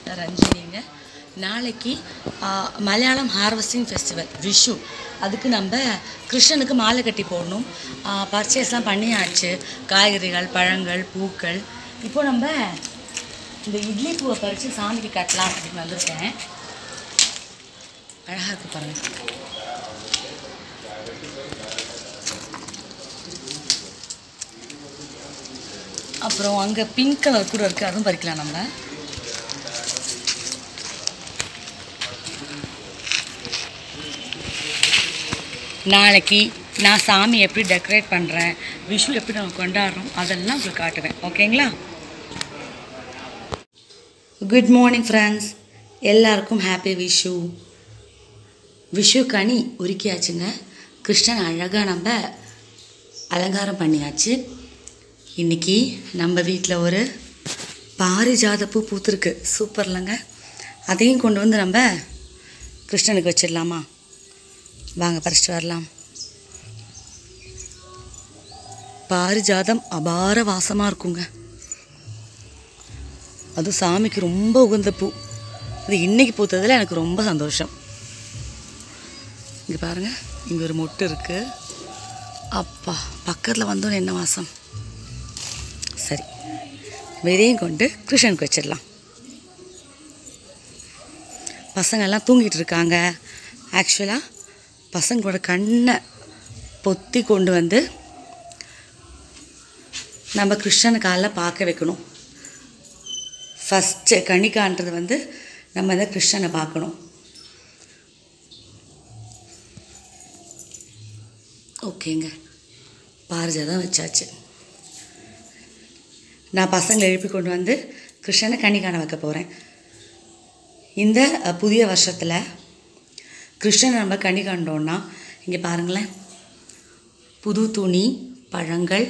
ரஞ்சினிங்க நாளைக்கு ஆ, Malayalam harvesting festival Vishu அதுக்கு நம்ம கிருஷ்ணனுக்கு மாலை கட்டி போடணும் பர்ச்சேஸ்லாம் பண்ணியாச்சு காய்கறிகள் பழங்கள் பூக்கள் இப்போ நம்ம இந்த இட்லி பூவை பறித்து சாமிக்கு கட்டலாம் அப்படின்னு வந்திருக்கேன் அழகாக இருக்கு பாருங்க அப்புறம் அங்கே பிங்க் கலர் கூட இருக்குது அதுவும் பறிக்கலாம் நம்ம நாளைக்கு நான் சாமி எப்படி டெக்கரேட் பண்ணுறேன் விஷு எப்படி நம்ம கொண்டாடுறோம் அதெல்லாம் உங்களுக்கு காட்டுவேன் ஓகேங்களா குட் மார்னிங் ஃப்ரெண்ட்ஸ் எல்லாருக்கும் ஹாப்பி விஷு விஷு கனி உருக்கியாச்சுங்க கிருஷ்ணன் அழகாக நம்ம அலங்காரம் பண்ணியாச்சு இன்னைக்கு நம்ம வீட்டில் ஒரு பாரிஜாத பூ பூத்துருக்கு சூப்பர்லங்க அதையும் கொண்டு வந்து நம்ம கிருஷ்ணனுக்கு வச்சிடலாமா வாங்க பறிச்சிட்டு வரலாம் பாரிஜாதம் அபார வாசமாக இருக்குங்க அதுவும் சாமிக்கு ரொம்ப உகந்த பூ அது இன்னைக்கு பூத்ததில் எனக்கு ரொம்ப சந்தோஷம் இங்கே பாருங்கள் இங்கே ஒரு மொட்டு இருக்குது அப்பா பக்கத்தில் வந்தோன்னு என்ன வாசம் சரி வெதையும் கொண்டு கிருஷ்ணனுக்கு வச்சிடலாம் பசங்கள்லாம் தூங்கிட்டு இருக்காங்க ஆக்சுவலாக பசங்களோட கண்ணை பொத்தி கொண்டு வந்து நம்ம கிருஷ்ணனை காலைல பார்க்க வைக்கணும் ஃபஸ்ட்டு கணிக்கான்றது வந்து நம்ம இந்த கிருஷ்ணனை பார்க்கணும் ஓகேங்க பாரிஜாதம் வச்சாச்சு நான் பசங்களை எழுப்பி கொண்டு வந்து கிருஷ்ணனை கனி காண வைக்க போகிறேன் இந்த அஹ், புதிய வருஷத்தில் கிருஷ்ணனை நம்ம கனி கண்டோன்னா இங்கே பாருங்களேன் புது துணி பழங்கள்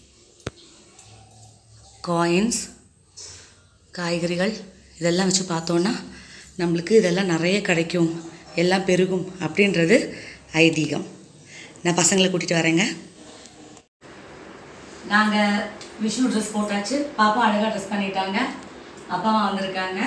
காயின்ஸ் காய்கறிகள் இதெல்லாம் வச்சு பார்த்தோன்னா நம்மளுக்கு இதெல்லாம் நிறைய கிடைக்கும் எல்லாம் பெருகும் அப்படின்றது ஐதீகம் நான் பசங்களை கூட்டிகிட்டு வரேங்க நாங்கள் விஷு ட்ரெஸ் போட்டாச்சு பாப்பா அழகாக ட்ரெஸ் பண்ணிட்டாங்க அப்பா அம்மா வந்திருக்காங்க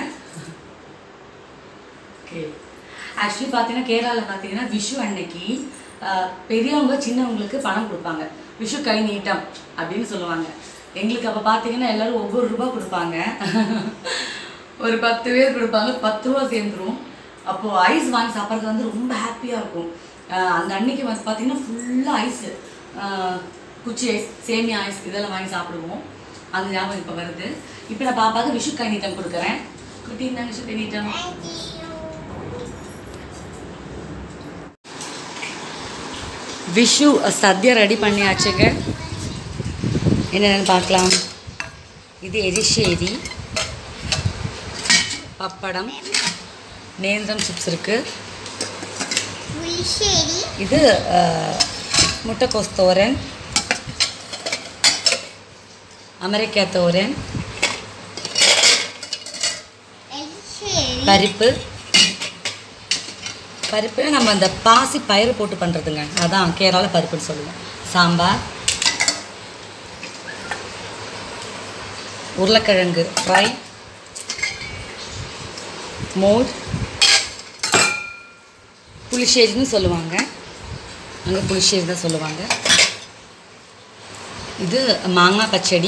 ஓகே ஆக்சுவலி பார்த்தீங்கன்னா கேரளாவில் பார்த்தீங்கன்னா விஷு அன்னைக்கு ஆஹ், பெரியவங்க சின்னவங்களுக்கு பணம் கொடுப்பாங்க விஷு கை நீட்டம் அப்படின்னு சொல்லுவாங்க எங்களுக்கு அப்போ பார்த்தீங்கன்னா எல்லாரும் ஒவ்வொரு ரூபா கொடுப்பாங்க ஒரு பத்து பேர் கொடுப்பாங்க பத்து ரூபா சேர்ந்துரும் அப்போது ஐஸ் வாங்கி சாப்பிட்றது வந்து ரொம்ப ஹாப்பியாக இருக்கும் ஆஹ், அந்த அன்னைக்கு வந்து பார்த்தீங்கன்னா ஃபுல்லாக ஐஸு குச்சி ஐஸ் சேமியா ஐஸ் இதெல்லாம் வாங்கி சாப்பிடுவோம் அந்த ஞாபகம் இப்போ வருது இப்போ நான் பாப்பாவுக்கு விஷு கை நீட்டம் கொடுக்குறேன் குட்டி இருந்தாங்க விஷு கை நீட்டம் விஷு சத்யா ரெடி பண்ணியாச்சுங்க என்னென்னு பார்க்கலாம் இது எரிசேரி பப்படம் நேந்திரம் சிப்ஸ் இருக்குது புளிശ്ശേരി இது அஹ், முட்டைக்கோஸ் தோரன் அமெரிக்கா தோரன் എരിശ്ശേരി பருப்பு பருப்பு நம்ம அந்த பாசி பயிறு போட்டு பண்ணுறதுங்க அதான் கேரளால பருப்புன்னு சொல்லுவோம் சாம்பார் உருளைக்கிழங்கு ஃப்ரை மோர் புளிശ്ശേரின்னு சொல்லுவாங்க அங்கே புளிശ്ശേரி தான் சொல்லுவாங்க இது மாங்காய் பச்சடி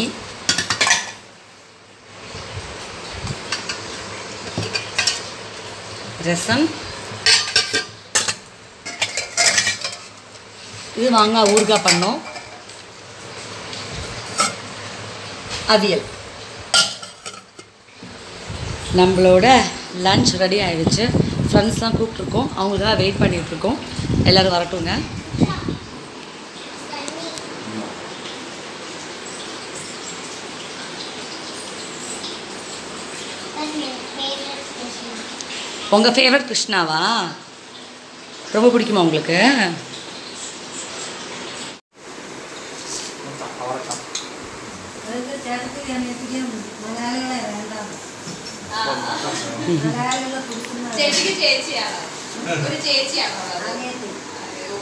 ரசம் இது மாங்காய் ஊறுகாய் பண்ணோம் அவியல் நம்மளோட லஞ்ச் ரெடி ஆயிடுச்சு ஃப்ரெண்ட்ஸ்லாம் கூப்பிட்ருக்கோம் அவங்களுக்காக வெயிட் பண்ணிகிட்ருக்கோம் எல்லோரும் வரட்டுங்க உங்கள் ஃபேவரட் கிருஷ்ணாவா ரொம்ப பிடிக்குமா உங்களுக்கு ചേച്ചിക്ക് ചേച്ചിയാണോ ഒരു ചേച്ചിയാണോ ഉള്ളത്? അയ്യോ.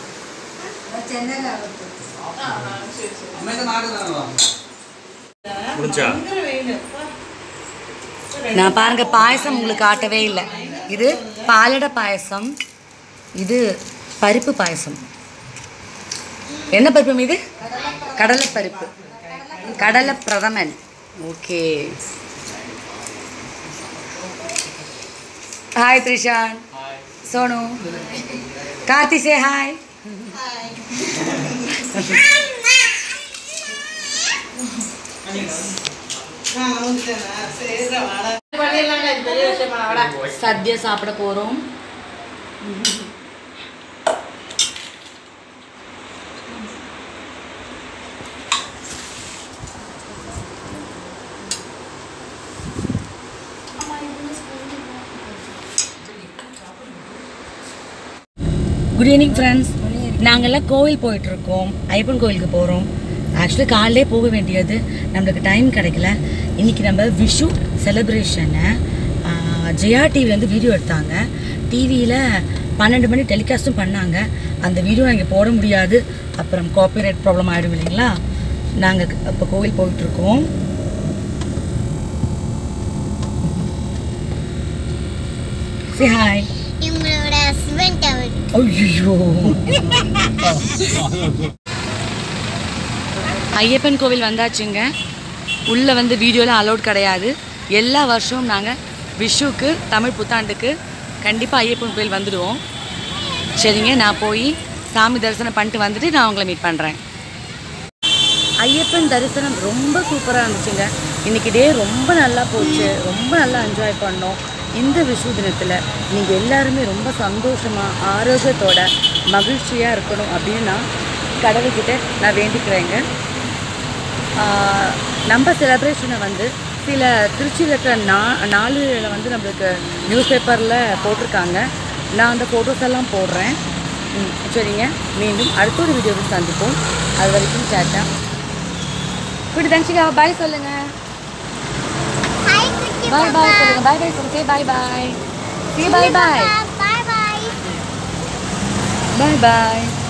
ആ, ആ, ശരി, ശരി. അമ്മേന്റെ നാട് കാണുക இந்த முடிஞ்சா நான் பாருங்க பாயசம் உங்களுக்கு காட்டவே இல்லை இது பாலடை பாயசம் இது பருப்பு பாயசம் என்ன பருப்பு இது கடலை பருப்பு கடலை பிரதமன் okay hi Thrishan Sonu Karthi say hi Sathya சாப்பிட போகிறோம் குட் ஈவினிங் ஃப்ரெண்ட்ஸ் நாங்கள்லாம் கோவில் போயிட்டுருக்கோம் ஐயப்பன் கோவிலுக்கு போகிறோம் ஆக்சுவலி காலையிலே போக வேண்டியது நம்மளுக்கு டைம் கிடைக்கல இன்றைக்கி நம்ம விஷு செலிப்ரேஷனை ஜெயா டிவிலேருந்து வீடியோ எடுத்தாங்க டிவியில் பன்னெண்டு மணி டெலிகாஸ்ட்டும் பண்ணாங்க அந்த வீடியோ இங்கே போட முடியாது அப்புறம் காப்பிரைட் ப்ராப்ளம் ஆகிடும் இல்லைங்களா நாங்கள் இப்போ கோவில் போயிட்டுருக்கோம் சி ஹாய் இவங்களோட ஹஸ்பண்ட் அவர் ஐயோ ஐயப்பன் கோவில் வந்தாச்சுங்க உள்ளே வந்து வீடியோலாம் அலௌட் கிடையாது எல்லா வருஷமும் நாங்கள் விஷுக்கு தமிழ் புத்தாண்டுக்கு கண்டிப்பாக ஐயப்பன் கோவில் வந்துடுவோம் சரிங்க நான் போய் சாமி தரிசனம் பண்ணிட்டு வந்துட்டு நான் உங்களை மீட் பண்ணுறேன் ஐயப்பன் தரிசனம் ரொம்ப சூப்பராக இருந்துச்சுங்க இன்னைக்கு டே ரொம்ப நல்லா போச்சு ரொம்ப நல்லா என்ஜாய் பண்ணோம் இந்த விஷு தினத்தில் நீங்கள் எல்லாருமே ரொம்ப சந்தோஷமாக ஆரோக்கியத்தோட மகிழ்ச்சியாக இருக்கணும் அப்படின்னு நான் கடவுள்கிட்ட நான் வேண்டிக்கிறேங்க ஆஹ் நம்ம செலிப்ரேஷனை வந்து சில திருச்சியில் இருக்கிற நா நாளிதழில் வந்து நம்மளுக்கு நியூஸ் பேப்பரில் போட்டிருக்காங்க நான் அந்த ஃபோட்டோஸ் எல்லாம் போடுறேன் ம், சரிங்க மீண்டும் அடுத்த ஒரு வீடியோவில் சந்திப்போம் அது வரைக்கும் சேட்டா இப்படி தனிச்சிக்கா பாய் சொல்லுங்க ஹாய் குட்டி பாய் பாய் சொல்லுங்க பாய் பாய் சொல்லுங்க பாய் பாய் சே பாய் பாய் பாய் பாய் பாய் பாய்